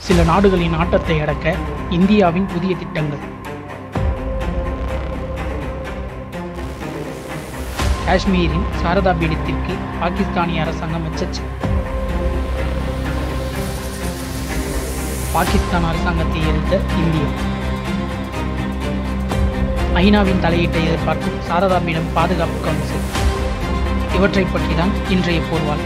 சில நாடுகளின் ஆட்டத்தை அடக்க இந்தியாவின் புதிய திட்டங்கள் காஷ்மீரின் சாரதா பீடத்திற்கு பாகிஸ்தானிய அரசாங்கம் எச்சரிக்கை பாகிஸ்தான் அரசாங்கத்தை எதிர்த்த இந்தியா ஐநாவின் தலையீட்டை எதிர்பார்க்கும் சாரதா பீடம் பாதுகாப்பு கவுன்சில் இவற்றை பற்றி தான் இன்றைய போர்வால்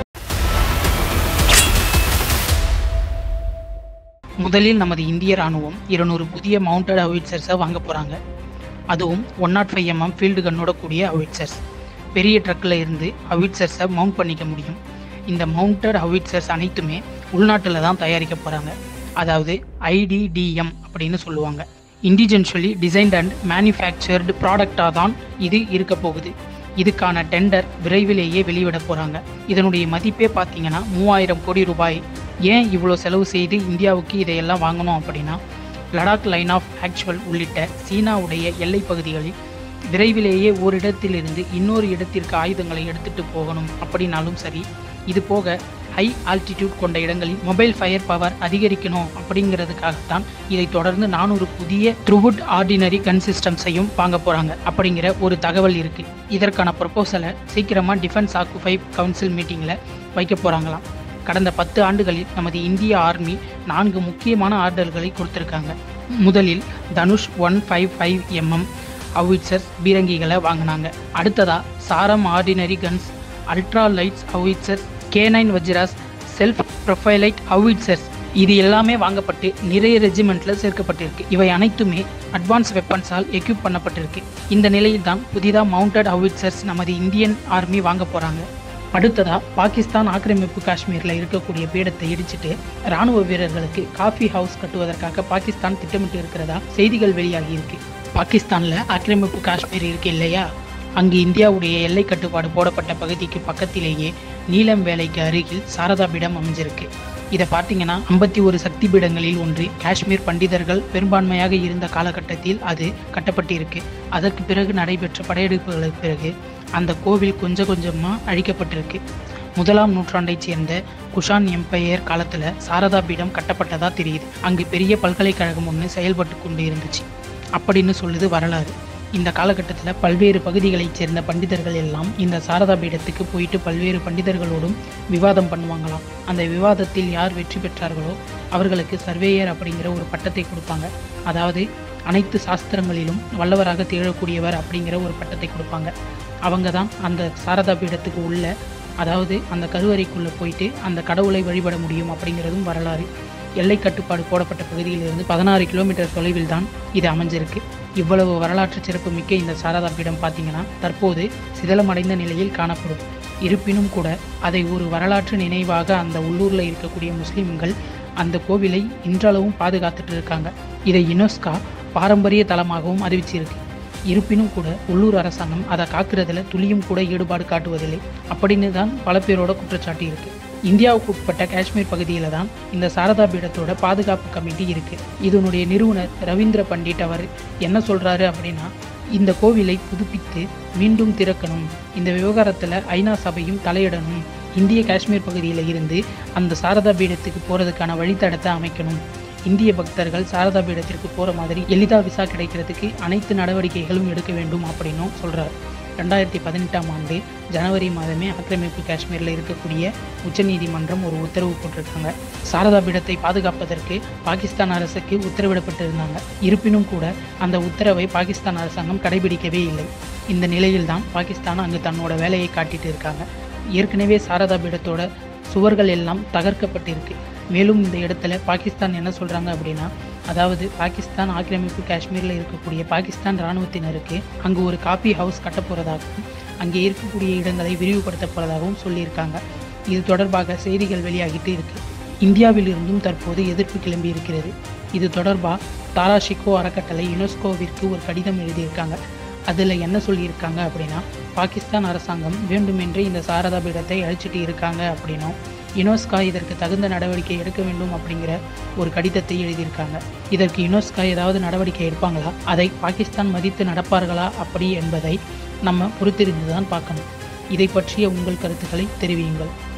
முதலில் நமது இந்திய ராணுவம் இருநூறு புதிய மவுண்டட் ஹவிட்சர்ஸை வாங்க போகிறாங்க அதுவும் one nought five MM field கன்னோட கூடிய ஹவிட்சர்ஸ் பெரிய ட்ரக்கில் இருந்து ஹவிட்சர்ஸை மவுண்ட் பண்ணிக்க முடியும் இந்த மவுண்டட் ஹவிட்சர்ஸ் அனைத்துமே உள்நாட்டில் தான் தயாரிக்க போகிறாங்க அதாவது ஐடிடிஎம் அப்படின்னு சொல்லுவாங்க இண்டிஜென்ஷுவலி டிசைன்ட் அண்ட் மேனுஃபேக்சர்டு ப்ராடக்டாக தான் இது இருக்க போகுது இதுக்கான டெண்டர் விரைவிலேயே வெளியிட போகிறாங்க இதனுடைய மதிப்பே பார்த்தீங்கன்னா மூவாயிரம் கோடி ரூபாய் ஏன் இவ்வளோ செலவு செய்து இந்தியாவுக்கு இதையெல்லாம் வாங்கணும் அப்படின்னா லடாக் லைன் ஆஃப் ஆக்சுவல் உள்ளிட்ட சீனாவுடைய எல்லைப் பகுதிகளில் விரைவிலேயே ஓரிடத்திலிருந்து இன்னொரு இடத்திற்கு ஆயுதங்களை எடுத்துட்டு போகணும் அப்படின்னாலும் சரி இது போக ஹை ஆல்டிடியூட் கொண்ட இடங்களில் மொபைல் ஃபயர் பவர் அதிகரிக்கணும் அப்படிங்கிறதுக்காகத்தான் இதை தொடர்ந்து நானூறு புதிய த்ரூவுட் ஆர்டினரி கன் சிஸ்டம்ஸையும் வாங்க போகிறாங்க அப்படிங்கிற ஒரு தகவல் இருக்குது இதற்கான ப்ரொபோசலை சீக்கிரமாக டிஃபென்ஸ் ஆக்குஃபை கவுன்சில் மீட்டிங்கில் வைக்க போகிறாங்களாம் கடந்த பத்து ஆண்டுகளில் நமது இந்திய ஆர்மி நான்கு முக்கியமான ஆர்டர்களை கொடுத்துருக்காங்க முதலில் Dhanush one five five MM howitzers பீரங்கிகளை வாங்கினாங்க அடுத்ததா சாரம் ordinary guns ultra lights howitzers K nine Vajras self propelled howitzers இது எல்லாமே வாங்கப்பட்டு நிறைய ரெஜிமெண்ட்டில் சேர்க்கப்பட்டிருக்கு இவை அனைத்துமே அட்வான்ஸ் வெப்பன்ஸால் எக்யூப் பண்ணப்பட்டிருக்கு இந்த நிலையில் தான் புதிதாக மவுண்டட் ஹவிட்சர்ஸ் நமது இந்தியன் ஆர்மி வாங்க போகிறாங்க அடுத்ததா பாகிஸ்தான் ஆக்கிரமிப்பு காஷ்மீரில் இருக்கக்கூடிய பீடத்தை இடிச்சிட்டு ராணுவ வீரர்களுக்கு காஃபி ஹவுஸ் கட்டுவதற்காக பாகிஸ்தான் திட்டமிட்டு இருக்கிறதா செய்திகள் வெளியாகி இருக்கு பாகிஸ்தானில் ஆக்கிரமிப்பு காஷ்மீர் இருக்கு இல்லையா அங்கு இந்தியாவுடைய எல்லை கட்டுப்பாடு போடப்பட்ட பகுதிக்கு பக்கத்திலேயே நீலம் வேலைக்கு அருகில் சாரதா பீடம் அமைஞ்சிருக்கு இதை பார்த்தீங்கன்னா ஐம்பத்தி ஒரு சக்தி பீடங்களில் ஒன்று காஷ்மீர் பண்டிதர்கள் பெரும்பான்மையாக இருந்த காலகட்டத்தில் அது கட்டப்பட்டிருக்கு அதற்கு பிறகு நடைபெற்ற படையெடுப்புகளுக்கு பிறகு அந்த கோவில் கொஞ்சம் கொஞ்சமாக அழிக்கப்பட்டிருக்கு முதலாம் நூற்றாண்டைச் சேர்ந்த குஷான் எம்பையர் காலத்தில் சாரதா பீடம் கட்டப்பட்டதா தெரியுது அங்கு பெரிய பல்கலைக்கழகம் ஒன்று செயல்பட்டு கொண்டு இருந்துச்சு அப்படின்னு சொல்லுது வரலாறு இந்த காலகட்டத்தில் பல்வேறு பகுதிகளைச் சேர்ந்த பண்டிதர்கள் எல்லாம் இந்த சாரதா பீடத்துக்கு போயிட்டு பல்வேறு பண்டிதர்களோடும் விவாதம் பண்ணுவாங்களாம் அந்த விவாதத்தில் யார் வெற்றி பெற்றார்களோ அவர்களுக்கு சர்வேயர் அப்படிங்கிற ஒரு பட்டத்தை கொடுப்பாங்க அதாவது அனைத்து சாஸ்திரங்களிலும் வல்லவராக திகழக்கூடியவர் அப்படிங்கிற ஒரு பட்டத்தை கொடுப்பாங்க அவங்க தான் அந்த சாரதா பீடத்துக்கு உள்ள அதாவது அந்த கருவறைக்குள்ளே போயிட்டு அந்த கடவுளை வழிபட முடியும் அப்படிங்கிறதும் வரலாறு எல்லை கட்டுப்பாடு போடப்பட்ட பகுதியிலிருந்து பதினாறு கிலோமீட்டர் தொலைவில் தான் இது அமைஞ்சிருக்கு இவ்வளவு வரலாற்று சிறப்பு மிக்க இந்த சாரதா பீடம் பார்த்தீங்கன்னா தற்போது சிதலமடைந்த நிலையில் காணப்படும் இருப்பினும் கூட அதை ஒரு வரலாற்று நினைவாக அந்த உள்ளூரில் இருக்கக்கூடிய முஸ்லிம்கள் அந்த கோவிலை இன்றளவும் பாதுகாத்துட்டு இருக்காங்க இதை யுனெஸ்கா பாரம்பரிய தலமாகவும் அறிவிச்சிருக்கு இருப்பினும் கூட உள்ளூர் அரசாங்கம் அதை காக்கிறதுல துளியும் கூட ஈடுபாடு காட்டுவதில்லை அப்படின்னு தான் பல பேரோட குற்றச்சாட்டு இருக்கு இந்தியாவுக்கு உட்பட்ட காஷ்மீர் பகுதியில தான் இந்த சாரதா பீடத்தோட பாதுகாப்பு கமிட்டி இருக்கு இதனுடைய நிறுவனர் ரவீந்திர பண்டிட் அவர் என்ன சொல்றாரு அப்படின்னா இந்த கோவிலை புதுப்பித்து மீண்டும் திறக்கணும் இந்த விவகாரத்தில் ஐநா சபையும் தலையிடணும் இந்திய காஷ்மீர் பகுதியில் இருந்து அந்த சாரதா பீடத்துக்கு போகிறதுக்கான வழித்தடத்தை அமைக்கணும் இந்திய பக்தர்கள் சாரதா பீடத்திற்கு போகிற மாதிரி எளிதாக விசா கிடைக்கிறதுக்கு அனைத்து நடவடிக்கைகளும் எடுக்க வேண்டும் அப்படின்னும் சொல்கிறார் ரெண்டாயிரத்தி பதினெட்டாம் ஆண்டு ஜனவரி மாதமே ஆக்கிரமிப்பு காஷ்மீரில் இருக்கக்கூடிய உச்சநீதிமன்றம் ஒரு உத்தரவு போட்டிருக்காங்க சாரதா பீடத்தை பாதுகாப்பதற்கு பாகிஸ்தான் அரசுக்கு உத்தரவிடப்பட்டிருந்தாங்க இருப்பினும் கூட அந்த உத்தரவை பாகிஸ்தான் அரசாங்கம் கடைபிடிக்கவே இல்லை இந்த நிலையில்தான் பாகிஸ்தான் அங்கு தன்னோட வேலையை காட்டிட்டு இருக்காங்க ஏற்கனவே சாரதா பீடத்தோட சுவர்கள் எல்லாம் தகர்க்கப்பட்டிருக்கு மேலும் இந்த இடத்துல பாகிஸ்தான் என்ன சொல்கிறாங்க அப்படின்னா அதாவது பாகிஸ்தான் ஆக்கிரமிப்பு காஷ்மீரில் இருக்கக்கூடிய பாகிஸ்தான் இராணுவத்தினருக்கு அங்கு ஒரு காபி ஹவுஸ் கட்டப்போகிறதாகவும் அங்கே இருக்கக்கூடிய இடங்களை விரிவுபடுத்த போகிறதாகவும் சொல்லியிருக்காங்க இது தொடர்பாக செய்திகள் வெளியாகிட்டு இருக்கு இந்தியாவிலிருந்தும் தற்போது எதிர்ப்பு கிளம்பி இருக்கிறது இது தொடர்பாக தாராஷிகோ அறக்கட்டளை யுனெஸ்கோவிற்கு ஒரு கடிதம் எழுதியிருக்காங்க அதில் என்ன சொல்லியிருக்காங்க அப்படின்னா பாகிஸ்தான் அரசாங்கம் வேண்டுமென்றே இந்த சாரதா பீடத்தை அழிச்சிட்டு இருக்காங்க அப்படின்னும் யுனெஸ்கா இதற்கு தகுந்த நடவடிக்கை எடுக்க வேண்டும் அப்படிங்கிற ஒரு கடிதத்தை எழுதியிருக்காங்க இதற்கு யுனெஸ்கா ஏதாவது நடவடிக்கை எடுப்பாங்களா அதை பாகிஸ்தான் மதித்து நடப்பார்களா அப்படி என்பதை நம்ம பொறுத்திருந்து தான் பார்க்கணும் இதை பற்றிய உங்கள் கருத்துக்களை தெரிவியுங்கள்